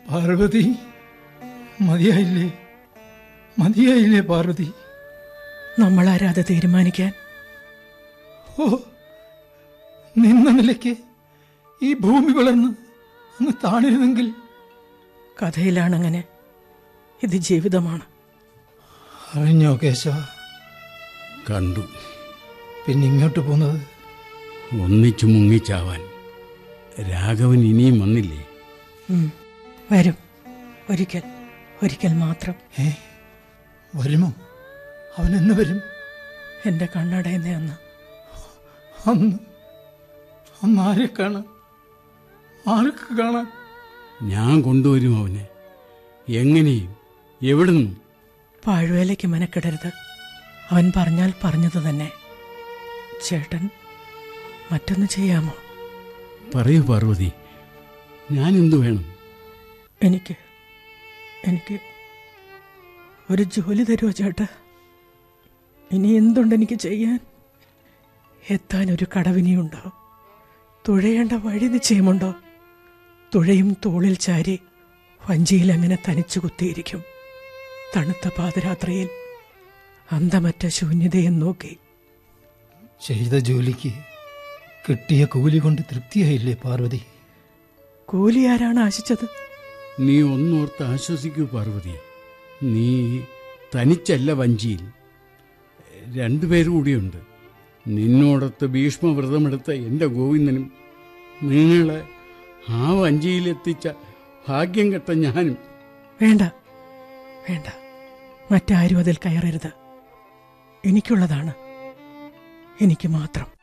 പാർവതി മതിയായില്ലേ മതിയായില്ലേ പാർവതി നമ്മളാരാ അത് തീരുമാനിക്കാൻ ഓ നിന്ന നിലയ്ക്ക് ഈ ഭൂമി വളർന്ന് അങ്ങ് താണിരുന്നെങ്കിൽ കഥയിലാണങ്ങനെ ഇത് ജീവിതമാണ് അറിഞ്ഞോ കേശവ കണ്ടു പിന്നെ ഇങ്ങോട്ട് പോന്നത് ഒന്നിച്ചു മുങ്ങിച്ചാവാൻ രാഘവൻ ഇനിയും വന്നില്ലേ ഉം, വരും ഒരിക്കൽ ഒരിക്കൽ മാത്രം ഏ വരുമോ അവൻ എന്ന് വരും എന്റെ കണ്ണടയുന്ന അന്ന് അന്ന് അന്ന് ആരെ കാണാൻ ആർക്ക് കാണാൻ ഞാൻ കൊണ്ടുവരും അവനെ എങ്ങനെയും എവിടുന്നും പാഴ്വേലയ്ക്ക് മെനക്കെടരുത് അവൻ പറഞ്ഞാൽ പറഞ്ഞത് തന്നെ ചേട്ടൻ മറ്റൊന്ന് ചെയ്യാമോ പറയൂ പാർവതി ഞാൻ എന്തു വേണം എനിക്ക് എനിക്ക് ഒരു ജോലി തരുമോ ചേട്ടാ ഇനി എന്തുണ്ട് എനിക്ക് ചെയ്യാൻ എത്താൻ ഒരു കടവിനിയുണ്ടോ തുഴയേണ്ട വഴി നിശ്ചയമുണ്ടോ തുഴയും തോളിൽ ചാരി വഞ്ചിയിൽ അങ്ങനെ തനിച്ചു കുത്തിയിരിക്കും തണുത്ത പാതിരാത്രിയിൽ അന്തമറ്റ ശൂന്യതയും നോക്കി ചെയ്ത ജോലിക്ക് കിട്ടിയ കൂലി കൊണ്ട് തൃപ്തിയായില്ലേ പാർവതി കൂലി ആരാണ് ആശിച്ചത് നീ ഒന്നോർത്ത് ആശ്വസിക്കൂ പാർവതി നീ തനിച്ചല്ല വഞ്ചിയിൽ രണ്ടുപേരും കൂടിയുണ്ട് നിന്നോടൊത്ത് ഭീഷ്മവ്രതമെടുത്ത എൻ്റെ ഗോവിന്ദനും നിങ്ങളെ ആ വഞ്ചിയിലെത്തിച്ച ഭാഗ്യം കെട്ട ഞാനും വേണ്ട വേണ്ട മറ്റാരും അതിൽ കയറരുത് എനിക്കുള്ളതാണ് എനിക്ക് മാത്രം